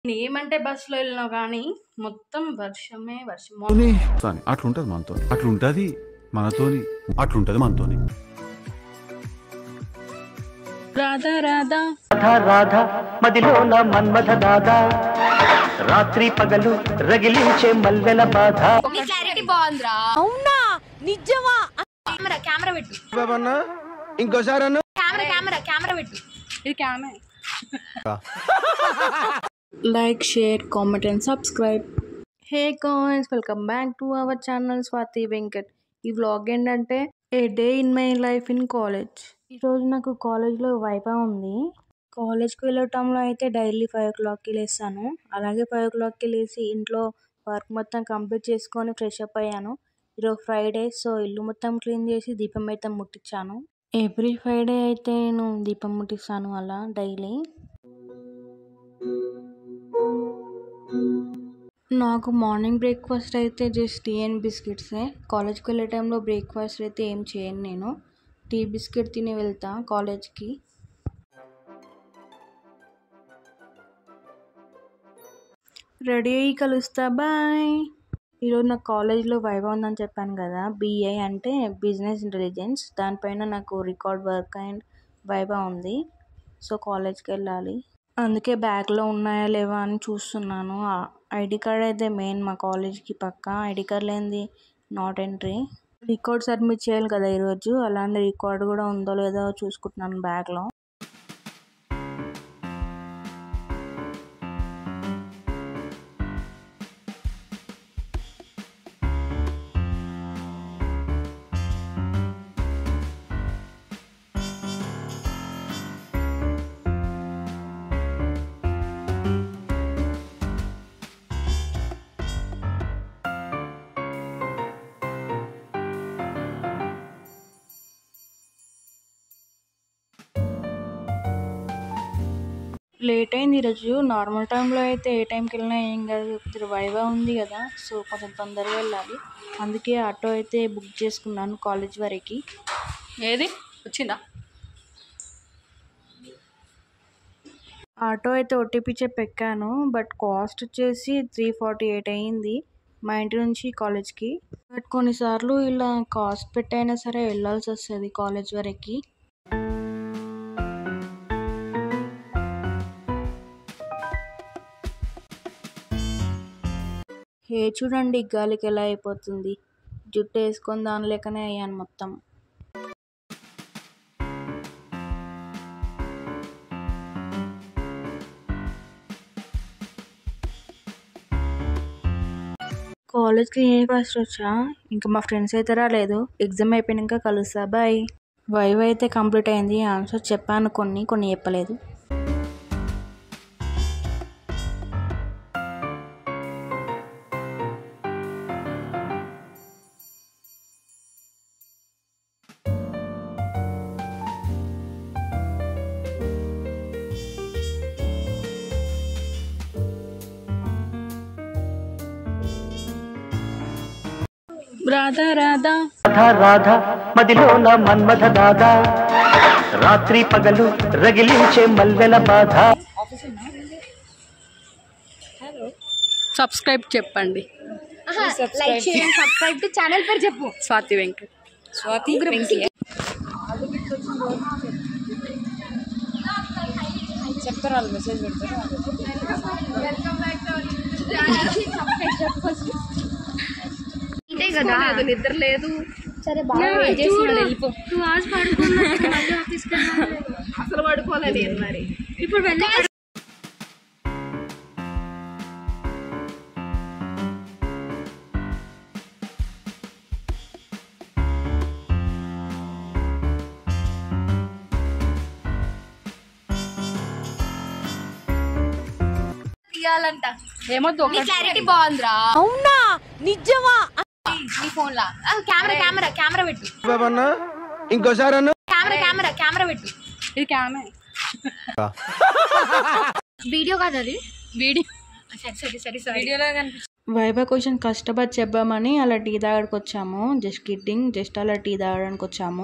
నేను ఏమంటే బస్సులో వెళ్ళినావు కానీ మొత్తం వర్షమే వర్షం తోని కానీ అట్లుంటది మనతో అట్లుంటది మనతోని అట్లుంటది మనతోని రాధా రాధా రాధా రాధా మదిలోన మన్మథ దాదా రాత్రి పగలు రగిలించే మల్లెల బాధ నీ క్లారిటీ బాగుందిరా అవునా నిజమా కెమెరా కెమెరా పెట్టు ఇంకోసారి కెమెరా కెమెరా కెమెరా పెట్టు ఇది క్యామే like share comment and subscribe hey coins welcome back to our channel Swathi Venkat ఈ వ్లాగ్ ఏంటంటే a day in my life in college ఈరోజు నాకు కాలేజ్లో వైభా ఉంది కాలేజ్కి వెళ్ళటంలో అయితే డైలీ ఫైవ్ ఓ క్లాక్కి లేస్తాను అలాగే ఫైవ్ ఓ క్లాక్కి లేచి ఇంట్లో వర్క్ మొత్తం కంప్లీట్ చేసుకొని ఫ్రెష్ అప్ అయ్యాను ఈరోజు ఫ్రైడే సో ఇల్లు మొత్తం క్లీన్ చేసి దీపం అయితే ముట్టించాను ఎవ్రీ ఫ్రైడే అయితే నేను దీపం ముట్టిస్తాను అలా డైలీ నాకు మార్నింగ్ బ్రేక్ఫాస్ట్ అయితే జస్ట్ టీ అండ్ బిస్కెట్సే కాలేజ్కి వెళ్ళే టైంలో బ్రేక్ఫాస్ట్ అయితే ఏం చేయను నేను టీ బిస్కెట్ తిని వెళ్తా కాలేజ్కి రెడీ అయ్యి కలుస్తా బాయ్ ఈరోజు నాకు కాలేజ్లో వైభవ్ ఉందని చెప్పాను కదా బీఏ అంటే బిజినెస్ ఇంటెలిజెన్స్ దానిపైన నాకు రికార్డ్ వర్క్ అండ్ వైభవ్ ఉంది సో కాలేజ్కి వెళ్ళాలి అందుకే బ్యాగ్లో ఉన్నాయా లేవా అని చూస్తున్నాను ఐడి కార్డ్ అయితే మెయిన్ మా కాలేజ్కి పక్క ఐడి కార్డ్ లేనిది నాట్ ఎంట్రీ రికార్డ్ సబ్మిట్ చేయాలి కదా ఈరోజు అలాంటి రికార్డ్ కూడా ఉందో లేదో చూసుకుంటున్నాను బ్యాగ్లో లేట్ అయింది ఈరోజు నార్మల్ టైంలో అయితే ఏ టైంకి వెళ్ళినా ఏం కాదు ఇప్పుడు వైవా ఉంది కదా సో కొంచెం తొందరగా వెళ్ళాలి అందుకే ఆటో అయితే బుక్ చేసుకున్నాను కాలేజ్ వరకు ఏది వచ్చిందా ఆటో అయితే ఓటీపీ చెప్పి ఎక్కాను బట్ కాస్ట్ వచ్చేసి త్రీ ఫార్టీ ఎయిట్ అయ్యింది మా ఇంటి నుంచి కాలేజ్కి బట్ కొన్నిసార్లు ఇలా కాస్ట్ పెట్టైనా సరే వెళ్ళాల్సి వస్తుంది కాలేజ్ వరకు హే చూడండి గాలికి ఎలా అయిపోతుంది జుట్టు వేసుకొని దాని లెక్కనే అయ్యాను మొత్తం కాలేజ్కి ఏ ఫస్ట్ వచ్చా ఇంకా మా ఫ్రెండ్స్ అయితే రాలేదు ఎగ్జామ్ అయిపోయాక కలుస్తా బాయ్ వైవ్ అయితే కంప్లీట్ అయింది ఆన్సర్ చెప్పాను కొన్ని కొన్ని చెప్పలేదు రాధా రాధా రాధా రాధా మదిలోన మన్మథ దాదా రాత్రి పగలు రగిలించే మల్లెల బాధ సబ్స్క్రైబ్ చెప్పండి లైక్ చేయండి సబ్స్క్రైబ్ టు ఛానల్ పేరు చెప్పు స్వాతి వెంకట్ స్వాతి వెంకట్ ఇంతే కదా నిద్ర లేదు సరే బాగా వెయిట్ చేస్తున్నాడు వెళ్ళిపో అసలు పడుకోలేదు మరి ఇప్పుడు వెళ్ళి తీయాలంట ఏమొద్దు నీ క్లారిటీ బాగుందిరా అవునా నిజమా నీ ఫోన్ లా కెమెరా కెమెరా కెమెరా పెట్టు ఇంకోసారి కెమెరా కెమెరా కెమెరా పెట్టు ఇది క్యామే వీడియో కాదు అది వీడియో సరే సరే సరే సరే వీడియోలో కనిపిస్తుంది వైభా క్వశ్చన్ కష్టపడి చెప్పామని అలా టీ తాగడానికి వచ్చాము జస్ట్ కిడ్డింగ్ జస్ట్ అలా టీ తాగడానికి వచ్చాము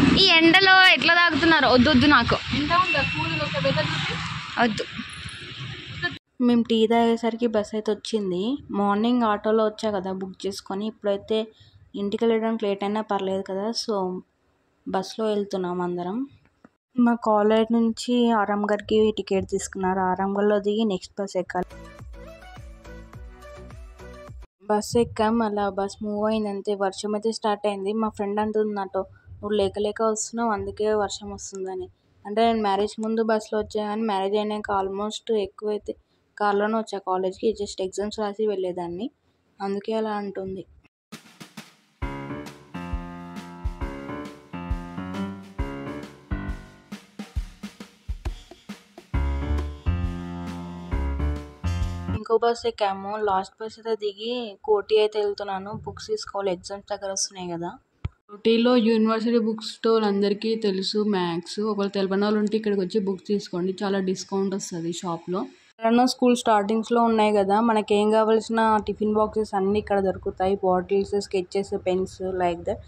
ఈ ఎండలో ఎట్లా తాగుతున్నారు వద్దు వద్దు నాకు ఎంత ఉందా కూతురు ఒక వెదర్ చూపి వద్దు మేము టీ తాగేసరికి బస్ అయితే వచ్చింది మార్నింగ్ ఆటోలో వచ్చా కదా బుక్ చేసుకొని ఇప్పుడైతే ఇంటికి వెళ్ళడానికి లేట్ అయినా పర్లేదు కదా సో బస్లో వెళ్తున్నాం అందరం మా కాలేజ్ నుంచి ఆరాంగర్కి టికెట్ తీసుకున్నారు ఆరాంగర్లో దిగి నెక్స్ట్ బస్ ఎక్కాలి బస్ ఎక్కాం అలా బస్ మూవ్ అయింది అంతే వర్షం అయితే స్టార్ట్ అయింది మా ఫ్రెండ్ అంటుంది నాతో నువ్వు లేక లేక వస్తున్నావు అందుకే వర్షం వస్తుందని అంటే నేను మ్యారేజ్ ముందు బస్సులో వచ్చా కానీ మ్యారేజ్ అయినాక ఆల్మోస్ట్ ఎక్కువైతే కార్లోనే వచ్చా కాలేజ్కి జస్ట్ ఎగ్జామ్స్ రాసి వెళ్ళేదాన్ని అందుకే అలా అంటుంది ఇంకో బస్ ఎక్కాము లాస్ట్ బస్ అయితే దిగి కోటి అయితే వెళ్తున్నాను బుక్స్ తీసుకోవాలి ఎగ్జామ్స్ దగ్గర వస్తున్నాయి కదా ఊటీలో యూనివర్సిటీ బుక్ స్టోర్ అందరికీ తెలుసు మ్యాథ్స్ ఒకవేళ తెలియని వాళ్ళు ఉంటే ఇక్కడికి వచ్చి బుక్స్ తీసుకోండి చాలా డిస్కౌంట్ వస్తుంది షాప్లో ఎక్కడన్నా స్కూల్ స్టార్టింగ్స్లో ఉన్నాయి కదా మనకి ఏం కావాల్సిన టిఫిన్ బాక్సెస్ అన్నీ ఇక్కడ దొరుకుతాయి bottles sketches pens like that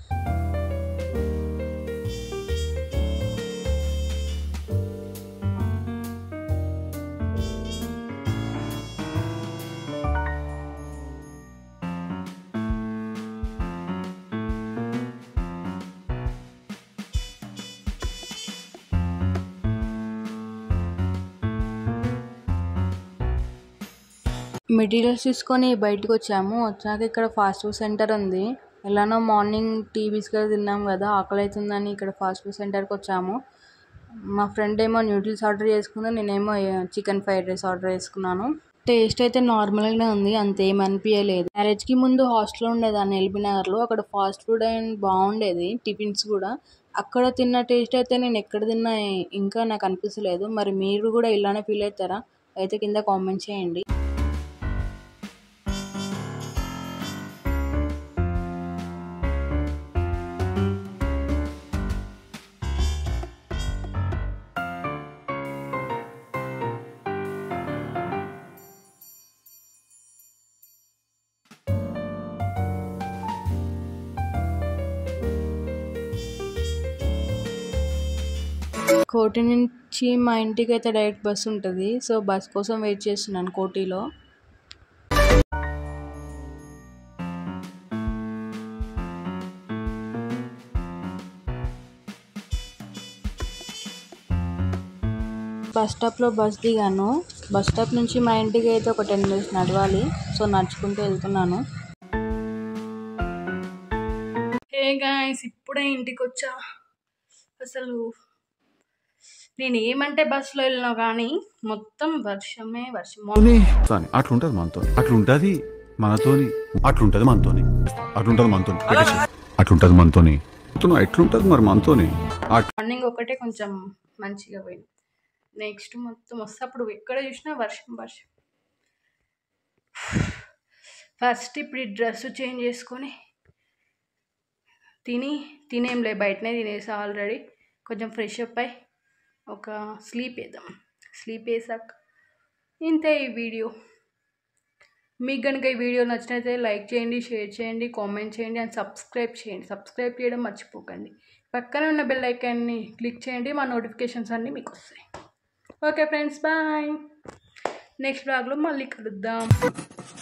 materials తీసుకొని బయటకు వచ్చాము వచ్చాక ఇక్కడ ఫాస్ట్ ఫుడ్ సెంటర్ ఉంది ఎలానో మార్నింగ్ టీ బిస్కెట్ తిన్నాం కదా ఆకలి అవుతుందని ఇక్కడ ఫాస్ట్ ఫుడ్ సెంటర్కి వచ్చాము మా ఫ్రెండ్ ఏమో న్యూడిల్స్ ఆర్డర్ చేసుకుంది నేనేమో చికెన్ ఫ్రైడ్ రైస్ ఆర్డర్ చేసుకున్నాను టేస్ట్ అయితే నార్మల్గానే ఉంది అంతేం అనిపించలేదు మ్యారేజ్కి ముందు హాస్టల్లో ఉండేదాన్ని ఎల్బీ నగర్లో అక్కడ ఫాస్ట్ ఫుడ్ అండ్ బాగుండేది టిఫిన్స్ కూడా అక్కడ తిన్న టేస్ట్ అయితే నేను ఎక్కడ తిన్నా ఇంకా నాకు అనిపించలేదు మరి మీరు కూడా ఇలానే ఫీల్ అవుతారా అయితే కింద కామెంట్ చేయండి కోటి నుంచి మా ఇంటికి అయితే డైరెక్ట్ బస్ ఉంటుంది సో బస్ కోసం వెయిట్ చేస్తున్నాను కోటిలో బస్ స్టాప్లో బస్ దిగాను బస్ స్టాప్ నుంచి మా ఇంటికి అయితే ఒక టెన్ మినిట్స్ నడవాలి సో నడుచుకుంటూ వెళ్తున్నాను హే గాయస్ ఇప్పుడే ఇంటికి వచ్చా అసలు నేను ఏమంటే బస్సులో వెళ్ళినా కానీ మొత్తం వర్షమే వర్షం కానీ అట్లుంటది మనతో అట్లుంటది మనతోని అట్లుంటది మనతోని అట్లుంటది మనతోని పెట్టేసి. అట్లుంటది మనతోని మొత్తం ఎట్లుంటది మరి మనతోని అట్- మార్నింగ్ ఒకటే కొంచెం మంచిగా పోయింది నెక్స్ట్ మొత్తం వస్తే అప్పుడు ఎక్కడ చూసినా వర్షం వర్షం ఫస్ట్ ఇప్పుడు ఈ డ్రెస్ చేంజ్ చేసుకొని తిని తినేంలే బయటనే తినేసా ఆల్రెడీ కొంచెం ఫ్రెష్ అప్ అయి ఒక స్లీప్ వేద్దాం స్లీప్ వేసాక ఇంతే ఈ వీడియో మీకు కనుక ఈ వీడియో నచ్చినైతే లైక్ చేయండి షేర్ చేయండి కామెంట్ చేయండి అండ్ సబ్స్క్రైబ్ చేయండి సబ్స్క్రైబ్ చేయడం మర్చిపోకండి పక్కన ఉన్న బెల్ ఐకాన్ని క్లిక్ చేయండి మా నోటిఫికేషన్స్ అన్నీ మీకు వస్తాయి ఓకే ఫ్రెండ్స్ బాయ్ నెక్స్ట్ బ్లాగ్లో మళ్ళీ కలుద్దాం